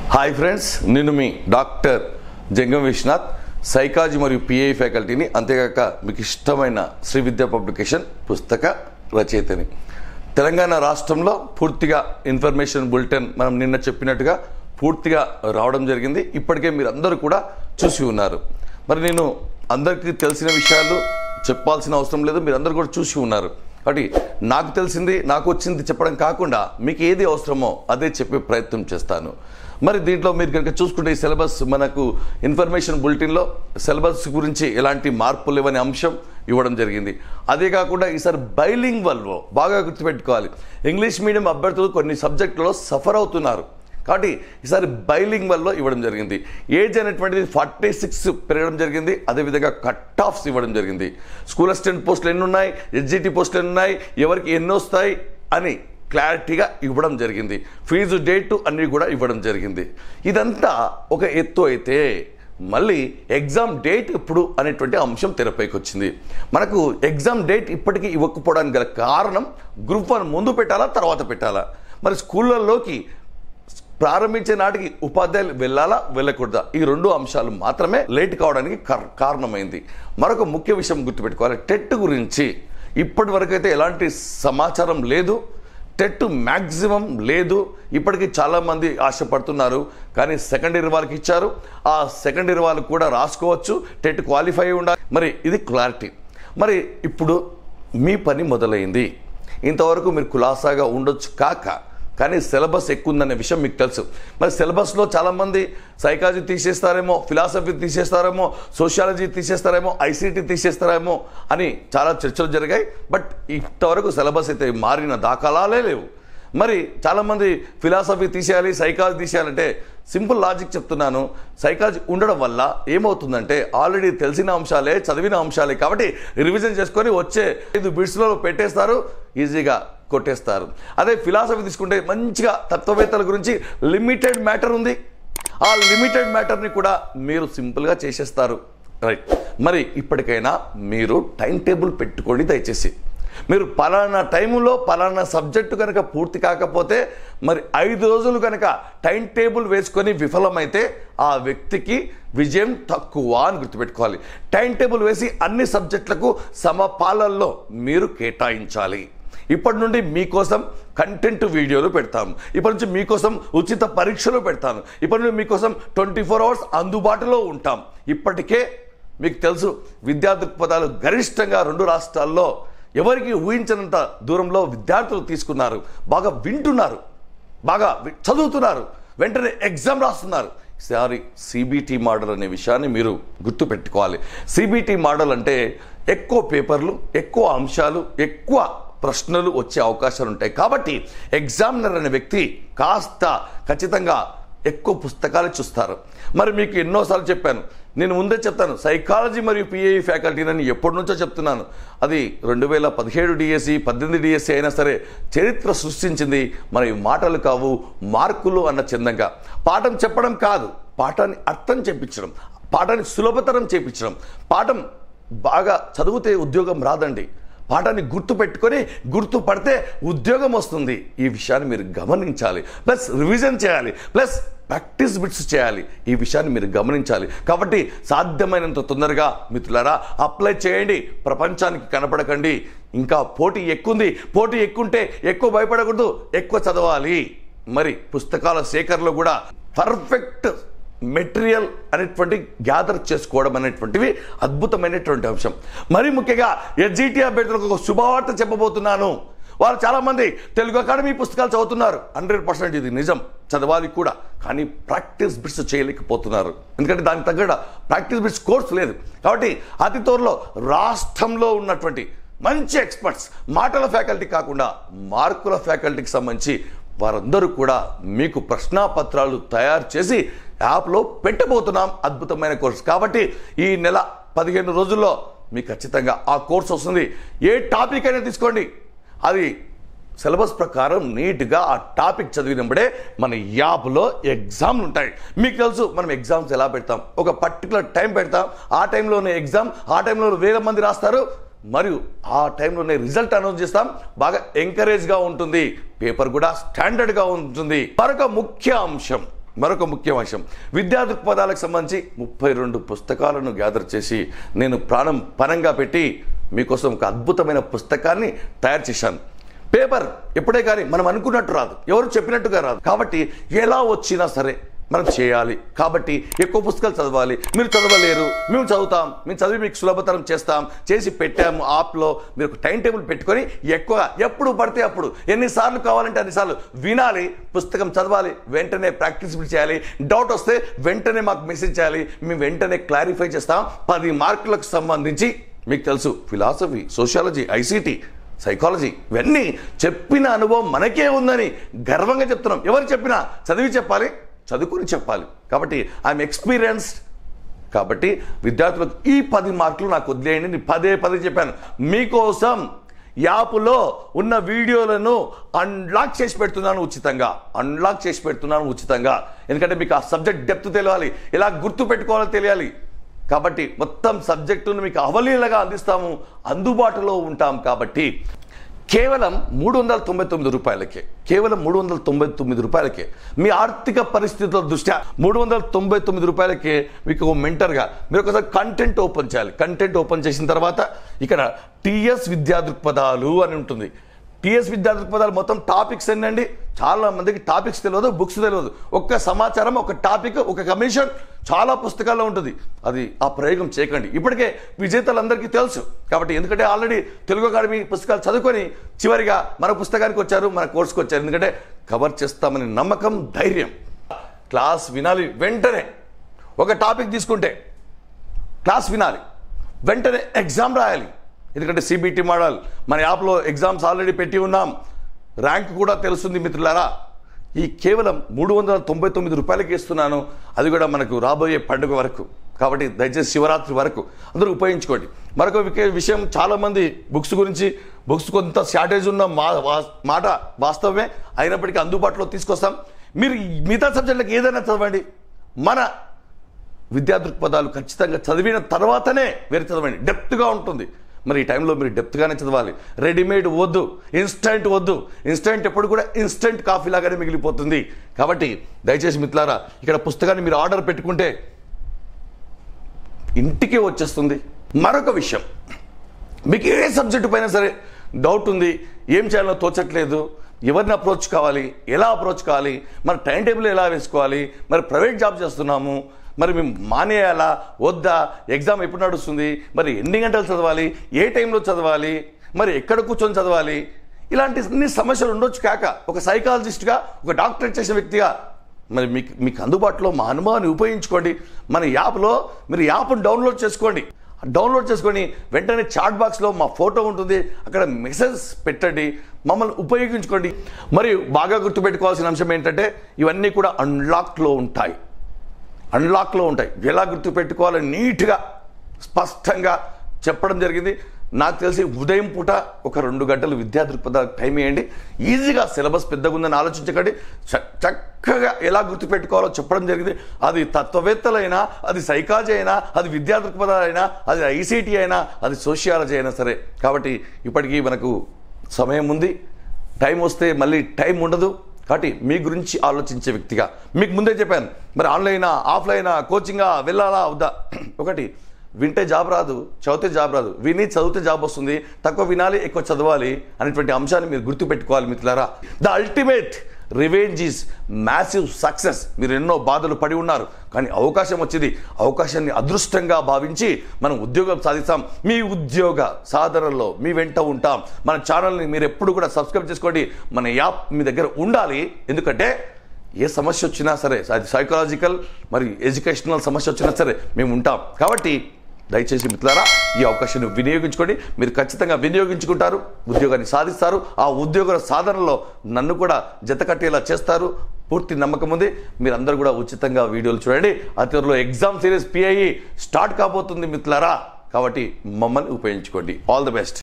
hi friends నేను మీ doctor Jangam Vishwanath psychology మరియు పిఐ ఫ్యాకల్టీని అంతేగాక మీకు ఇష్టమైన శ్రీ విద్యా పబ్లికేషన్ పుస్తక రచయితని తెలంగాణ రాష్ట్రంలో పూర్తిగా ఇన్ఫర్మేషన్ బులెటిన్ మనం నిన్న చెప్పినట్టుగా పూర్తిగా రావడం జరిగింది ఇప్పటికే మీరు అందరూ కూడా చూసి ఉన్నారు మరి నేను అందరికీ తెలిసిన విషయాలు చెప్పాల్సిన అవసరం లేదు మీరు అందరూ కూడా చూసి ఉన్నారు కాబట్టి నాకు తెలిసింది నాకు వచ్చింది చెప్పడం కాకుండా మీకు ఏది అవసరమో అదే చెప్పే ప్రయత్నం చేస్తాను మరి దీంట్లో మీరు కనుక చూసుకుంటే ఈ సిలబస్ మనకు ఇన్ఫర్మేషన్ బులెటిన్లో సిలబస్ గురించి ఎలాంటి మార్పులు లేవనే అంశం ఇవ్వడం జరిగింది అదే కాకుండా ఈసారి బైలింగ్ వల్లో బాగా గుర్తుపెట్టుకోవాలి ఇంగ్లీష్ మీడియం అభ్యర్థులు కొన్ని సబ్జెక్టులలో సఫర్ అవుతున్నారు కాబట్టి ఈసారి బైలింగ్ వల్ల ఇవ్వడం జరిగింది ఏజ్ అనేటువంటిది ఫార్టీ సిక్స్ పెరగడం జరిగింది అదేవిధంగా కట్ ఆఫ్స్ ఇవ్వడం జరిగింది స్కూల్ అసిస్టెంట్ పోస్టులు ఎన్ని ఉన్నాయి ఎస్జిటి పోస్టులు ఎన్ని ఉన్నాయి ఎవరికి ఎన్ని వస్తాయి అని క్లారిటీగా ఇవ్వడం జరిగింది ఫీజు డేటు అన్నీ కూడా ఇవ్వడం జరిగింది ఇదంతా ఒక ఎత్తు అయితే మళ్ళీ ఎగ్జామ్ డేట్ ఎప్పుడు అనేటువంటి అంశం తెరపైకి వచ్చింది మనకు ఎగ్జామ్ డేట్ ఇప్పటికీ ఇవ్వకపోవడానికి గల కారణం గ్రూప్ వన్ ముందు పెట్టాలా తర్వాత పెట్టాలా మరి స్కూళ్ళల్లోకి ప్రారంభించే నాటికి ఉపాధ్యాయులు వెళ్ళాలా వెళ్ళకూడదా ఈ రెండు అంశాలు మాత్రమే లేట్ కావడానికి కార్- కారణమైంది మరొక ముఖ్య విషయం గుర్తుపెట్టుకోవాలి టెట్ గురించి ఇప్పటి వరకు అయితే ఎలాంటి సమాచారం లేదు టెట్ మ్యాక్సిమం లేదు ఇప్పటికీ చాలామంది ఆశపడుతున్నారు కానీ సెకండ్ ఇయర్ వాళ్ళకి ఇచ్చారు ఆ సెకండ్ ఇయర్ వాళ్ళు కూడా రాసుకోవచ్చు టెట్ క్వాలిఫై అయి ఉండాలి మరి ఇది క్లారిటీ మరి ఇప్పుడు మీ పని మొదలైంది ఇంతవరకు మీరు కులాసాగా ఉండొచ్చు కాక కానీ సిలబస్ ఎక్కువ ఉందనే విషయం మీకు తెలుసు మరి సిలబస్లో చాలామంది సైకాలజీ తీసేస్తారేమో ఫిలాసఫీ తీసేస్తారేమో సోషియాలజీ తీసేస్తారేమో ఐసీటీ తీసేస్తారేమో అని చాలా చర్చలు జరిగాయి బట్ ఇంతవరకు సిలబస్ అయితే మారిన దాఖలాలే లేవు మరి చాలామంది ఫిలాసఫీ తీసేయాలి సైకాలజీ తీసేయాలంటే సింపుల్ లాజిక్ చెప్తున్నాను సైకాలజీ ఉండడం వల్ల ఏమవుతుందంటే ఆల్రెడీ తెలిసిన అంశాలే చదివిన అంశాలే కాబట్టి రివిజన్ చేసుకొని వచ్చే ఐదు బిట్స్లో పెట్టేస్తారు ఈజీగా కొట్టేస్తారు అదే ఫిలాసఫీ తీసుకుంటే మంచిగా తత్వవేత్తల గురించి లిమిటెడ్ మ్యాటర్ ఉంది ఆ లిమిటెడ్ మ్యాటర్ని కూడా మీరు సింపుల్గా చేసేస్తారు రైట్ మరి ఇప్పటికైనా మీరు టైం టేబుల్ పెట్టుకోండి దయచేసి మీరు పలానా టైంలో పలానా సబ్జెక్టు కనుక పూర్తి కాకపోతే మరి ఐదు రోజులు కనుక టైం టేబుల్ వేసుకొని విఫలమైతే ఆ వ్యక్తికి విజయం తక్కువ అని గుర్తుపెట్టుకోవాలి టైం టేబుల్ వేసి అన్ని సబ్జెక్టులకు సమపాలల్లో మీరు కేటాయించాలి ఇప్పటి నుండి మీకోసం కంటెంట్ వీడియోలు పెడతాను ఇప్పటి నుంచి మీకోసం ఉచిత పరీక్షలు పెడతాను ఇప్పటి నుండి మీకోసం ట్వంటీ ఫోర్ అవర్స్ అందుబాటులో ఉంటాం ఇప్పటికే మీకు తెలుసు విద్యా దృక్పథాలు గరిష్టంగా రెండు రాష్ట్రాల్లో ఎవరికి ఊహించినంత దూరంలో విద్యార్థులు తీసుకున్నారు బాగా వింటున్నారు బాగా వి- చదువుతున్నారు వెంటనే ఎగ్జామ్ రాస్తున్నారు సారీ సిబిటి మోడల్ అనే విషయాన్ని మీరు గుర్తుపెట్టుకోవాలి సిబిటి మోడల్ అంటే ఎక్కువ పేపర్లు ఎక్కువ అంశాలు ఎక్కువ ప్రశ్నలు వచ్చే అవకాశాలు ఉంటాయి కాబట్టి ఎగ్జామినర్ అనే వ్యక్తి కాస్త ఖచ్చితంగా ఎక్కువ పుస్తకాలు చూస్తారు మరి మీకు ఎన్నోసార్లు చెప్పాను నేను ముందే చెప్తాను సైకాలజీ మరియు పిఐ ఫ్యాకల్టీనని ఎప్పటి నుంచో చెప్తున్నాను అది రెండు వేల పదిహేడు డిఎస్సి పద్దెనిమిది డిఎస్సి అయినా సరే చరిత్ర సృష్టించింది మరి మాటలు కావు మార్కులు అన్న చందంగా పాఠం చెప్పడం కాదు పాఠాన్ని అర్థం చెప్పించడం పాఠాన్ని సులభతరం చేపించడం పాఠం బాగా చదివితే ఉద్యోగం రాదండి పాఠాన్ని గుర్తు పెట్టుకొని గుర్తు పడితే ఉద్యోగం వస్తుంది ఈ విషయాన్ని మీరు గమనించాలి ప్లస్ రివిజన్ చేయాలి ప్లస్ ప్రాక్టీస్ బిట్స్ చేయాలి ఈ విషయాన్ని మీరు గమనించాలి కాబట్టి సాధ్యమైనంత తొందరగా మిత్రులారా అప్లై చేయండి ప్రపంచానికి కనపడకండి ఇంకా పోటీ ఎక్కువ పోటీ ఎక్కుంటే ఎక్కువ భయపడకూడదు ఎక్కువ చదవాలి మరి పుస్తకాల సేకరణలో కూడా పర్ఫెక్ట్ మెటీరియల్ అనేటువంటి గ్యాదర్ చేసుకోవడం అనేటువంటివి అద్భుతమైనటువంటి అంశం మరి ముఖ్యంగా ఎస్జిటి అభ్యర్థులకు ఒక శుభవార్త చెప్పబోతున్నాను వారు చాలామంది తెలుగు అకాడమీ పుస్తకాలు చదువుతున్నారు హండ్రెడ్ పర్సెంట్ ఇది నిజం చదవాలి కూడా కానీ ప్రాక్టీస్ బిట్స్ చేయలేకపోతున్నారు ఎందుకంటే దానికి తగ్గ ప్రాక్టీస్ బిట్స్ కోర్స్ లేదు కాబట్టి అతి త్వరలో రాష్ట్రంలో ఉన్నటువంటి మంచి ఎక్స్పర్ట్స్ మాటల ఫ్యాకల్టీ కాకుండా మార్కుల ఫ్యాకల్టీకి సంబంధించి వారందరూ కూడా మీకు ప్రశ్నాపత్రాలు తయారు చేసి యాప్లో పెట్టబోతున్నాం అద్భుతమైన కోర్సు కాబట్టి ఈ నెల పదిహేను రోజుల్లో మీకు ఖచ్చితంగా ఆ కోర్స్ వస్తుంది ఏ టాపిక్ అయినా తీసుకోండి అది సిలబస్ ప్రకారం నీట్గా ఆ టాపిక్ చదివినప్పుడే మన యాప్లో ఎగ్జామ్లు ఉంటాయి మీకు తెలుసు మనం ఎగ్జామ్స్ ఎలా పెడతాం ఒక పర్టికులర్ టైం పెడతాం ఆ టైంలోనే ఎగ్జామ్ ఆ టైంలో వేల మంది రాస్తారు మరియు ఆ టైంలోనే రిజల్ట్ అనౌన్స్ చేస్తాం బాగా ఎంకరేజ్గా ఉంటుంది పేపర్ కూడా స్టాండర్డ్గా ఉంటుంది మరొక ముఖ్య అంశం మరొక ముఖ్య అంశం విద్యా దృక్పథాలకు సంబంధించి ముప్పై రెండు పుస్తకాలను గ్యాదర్ చేసి నేను ప్రాణం పనంగా పెట్టి మీకోసం ఒక అద్భుతమైన పుస్తకాన్ని తయారు చేశాను పేపర్ ఎప్పుడే కానీ మనం అనుకున్నట్టు రాదు ఎవరు చెప్పినట్టుగా రాదు కాబట్టి ఎలా వచ్చినా సరే మనం చేయాలి కాబట్టి ఎక్కువ పుస్తకాలు చదవాలి మీరు చదవలేరు మేము చదువుతాం మేము చదివి మీకు సులభతరం చేస్తాం చేసి పెట్టాము యాప్లో మీరు ఒక టైం టేబుల్ పెట్టుకొని ఎక్కువ ఎప్పుడు పడితే అప్పుడు ఎన్నిసార్లు కావాలంటే అన్నిసార్లు వినాలి పుస్తకం చదవాలి వెంటనే ప్రాక్టీస్ చేయాలి డౌట్ వస్తే వెంటనే మాకు మెసేజ్ చేయాలి మేము వెంటనే క్లారిఫై చేస్తాం పది మార్కులకు సంబంధించి మీకు తెలుసు ఫిలాసఫీ సోషాలజీ ఐసీటీ సైకాలజీ ఇవన్నీ చెప్పిన అనుభవం మనకే ఉందని గర్వంగా చెప్తున్నాం ఎవరు చెప్పినా చదివి చెప్పాలి చదువుకుని చెప్పాలి కాబట్టి ఐఎమ్ ఎక్స్పీరియన్స్డ్ కాబట్టి విద్యార్థులకు ఈ పది మార్కులు నాకు వదిలేయండి నేను పదే పదే చెప్పాను మీకోసం యాప్లో ఉన్న వీడియోలను అన్లాక్ చేసి పెడుతున్నాను ఉచితంగా అన్లాక్ చేసి పెడుతున్నాను ఉచితంగా ఎందుకంటే మీకు ఆ సబ్జెక్ట్ డెప్త్ తెలియాలి ఎలా గుర్తు పెట్టుకోవాలో తెలియాలి కాబట్టి మొత్తం సబ్జెక్టును మీకు అవలీలగా అందిస్తాము అందుబాటులో ఉంటాం కాబట్టి కేవలం మూడు వందల తొంభై తొమ్మిది రూపాయలకే కేవలం మూడు వందల తొంభై తొమ్మిది రూపాయలకే మీ ఆర్థిక పరిస్థితుల దృష్ట్యా మూడు వందల తొంభై తొమ్మిది రూపాయలకే మీకు ఒక మెంటర్గా మీరు ఒకసారి కంటెంట్ ఓపెన్ చేయాలి కంటెంట్ ఓపెన్ చేసిన తర్వాత ఇక్కడ టిఎస్ విద్యా దృక్పథాలు అని ఉంటుంది టిఎస్ విద్యా దృక్పథాలు మొత్తం టాపిక్స్ ఏంటండి చాలా మందికి టాపిక్స్ తెలియదు బుక్స్ తెలియదు ఒక్క సమాచారం ఒక టాపిక్ ఒక కమిషన్ చాలా పుస్తకాల్లో ఉంటుంది అది ఆ ప్రయోగం చేయకండి ఇప్పటికే విజేతలందరికీ తెలుసు కాబట్టి ఎందుకంటే ఆల్రెడీ తెలుగు అకాడమీ పుస్తకాలు చదువుకొని చివరిగా మన పుస్తకానికి వచ్చారు మన కోర్సుకు వచ్చారు ఎందుకంటే కవర్ చేస్తామని నమ్మకం ధైర్యం క్లాస్ వినాలి వెంటనే ఒక టాపిక్ తీసుకుంటే క్లాస్ వినాలి వెంటనే ఎగ్జామ్ రాయాలి ఎందుకంటే సిబిటి మోడల్ మన యాప్లో ఎగ్జామ్స్ ఆల్రెడీ పెట్టి ఉన్నాం ర్యాంక్ కూడా తెలుస్తుంది మిత్రులారా ఈ కేవలం మూడు వందల తొంభై తొమ్మిది రూపాయలకి ఇస్తున్నాను అది కూడా మనకు రాబోయే పండుగ వరకు కాబట్టి దయచేసి శివరాత్రి వరకు అందరూ ఉపయోగించుకోండి మరొక వికే- విషయం చాలామంది బుక్స్ గురించి బుక్స్ కొంత షార్టేజ్ ఉన్న మా వా- మాట వాస్తవమే అయినప్పటికీ అందుబాటులో తీసుకొస్తాం మీరు ఈ మిగతా సబ్జెక్టులకు ఏదైనా చదవండి మన విద్యా దృక్పథాలు ఖచ్చితంగా చదివిన తర్వాతనే వేరే చదవండి డెప్త్గా ఉంటుంది మరి ఈ టైంలో మీరు డెప్త్గానే చదవాలి రెడీమేడ్ వద్దు ఇన్స్టెంట్ వద్దు ఇన్స్టెంట్ ఎప్పుడు కూడా ఇన్స్టెంట్ కాఫీ లాగానే మిగిలిపోతుంది కాబట్టి దయచేసి మిత్రులారా ఇక్కడ పుస్తకాన్ని మీరు ఆర్డర్ పెట్టుకుంటే ఇంటికే వచ్చేస్తుంది మరొక విషయం మీకు ఏ సబ్జెక్టు పైన సరే డౌట్ ఉంది ఏం చేయాలో తోచట్లేదు ఎవరిని అప్రోచ్ కావాలి ఎలా అప్రోచ్ కావాలి మరి టైం టేబుల్ ఎలా వేసుకోవాలి మరి ప్రైవేట్ జాబ్ చేస్తున్నాము మరి మేము మానేయాలా వద్దా ఎగ్జామ్ ఎప్పుడు నడుస్తుంది మరి ఎన్ని గంటలు చదవాలి ఏ టైంలో చదవాలి మరి ఎక్కడ కూర్చొని చదవాలి ఇలాంటి అన్ని సమస్యలు ఉండొచ్చు కాక ఒక సైకాలజిస్ట్గా ఒక డాక్టరేట్ చేసిన వ్యక్తిగా మరి మీకు మీకు అందుబాటులో మా అనుభవాన్ని ఉపయోగించుకోండి మన యాప్లో మీరు యాప్ను డౌన్లోడ్ చేసుకోండి డౌన్లోడ్ చేసుకొని వెంటనే చాట్ బాక్స్లో మా ఫోటో ఉంటుంది అక్కడ మెసేజ్ పెట్టండి మమ్మల్ని ఉపయోగించుకోండి మరియు బాగా గుర్తుపెట్టుకోవాల్సిన అంశం ఏంటంటే ఇవన్నీ కూడా అన్లాక్లో ఉంటాయి అన్లాక్లో ఉంటాయి ఎలా గుర్తుపెట్టుకోవాలో నీట్గా స్పష్టంగా చెప్పడం జరిగింది నాకు తెలిసి ఉదయం పూట ఒక రెండు గంటలు విద్యా దృక్పథ టైం వేయండి ఈజీగా సిలబస్ పెద్దగా ఉందని ఆలోచించకండి చ- చక్కగా ఎలా గుర్తుపెట్టుకోవాలో చెప్పడం జరిగింది అది తత్వవేత్తలైనా అది సైకాలజీ అయినా అది విద్యా దృక్పథాలైనా అది ఐసీటీ అయినా అది సోషియాలజీ అయినా సరే కాబట్టి ఇప్పటికీ మనకు సమయం ఉంది టైం వస్తే మళ్ళీ టైం ఉండదు కాబట్టి మీ గురించి ఆలోచించే వ్యక్తిగా మీకు ముందే చెప్పాను మరి ఆన్లైనా ఆఫ్లైనా కోచింగా వెళ్ళాలా వద్దా ఒకటి వింటే జాబ్ రాదు చదివితే జాబ్ రాదు విని చదివితే జాబ్ వస్తుంది తక్కువ వినాలి ఎక్కువ చదవాలి అనేటువంటి అంశాన్ని మీరు గుర్తుపెట్టుకోవాలి మిత్రులారా the ultimate revenge is massive success మీరు ఎన్నో బాధలు పడి ఉన్నారు కానీ అవకాశం వచ్చింది అవకాశాన్ని అదృష్టంగా భావించి మనం ఉద్యోగం సాధిస్తాం మీ ఉద్యోగ సాధనలో మీ వెంట ఉంటాం మన ఛానల్ని మీరు ఎప్పుడు కూడా సబ్స్క్రైబ్ చేసుకోండి మన యాప్ మీ దగ్గర ఉండాలి ఎందుకంటే ఏ సమస్య వచ్చినా సరే అది సైకలాజికల్ మరి ఎడ్యుకేషనల్ సమస్య వచ్చినా సరే మేము ఉంటాం కాబట్టి దయచేసి మిత్రులారా ఈ అవకాశాన్ని వినియోగించుకోండి మీరు ఖచ్చితంగా వినియోగించుకుంటారు ఉద్యోగాన్ని సాధిస్తారు ఆ ఉద్యోగ సాధనలో నన్ను కూడా జత కట్టేలా చేస్తారు పూర్తి నమ్మకం ఉంది మీరందరూ కూడా ఉచితంగా వీడియోలు చూడండి ఆ త్వరలో ఎగ్జామ్ సిరీస్ పిఐఈ స్టార్ట్ కాబోతుంది మిత్రులారా కాబట్టి మమ్మల్ని ఉపయోగించుకోండి ఆల్ ది బెస్ట్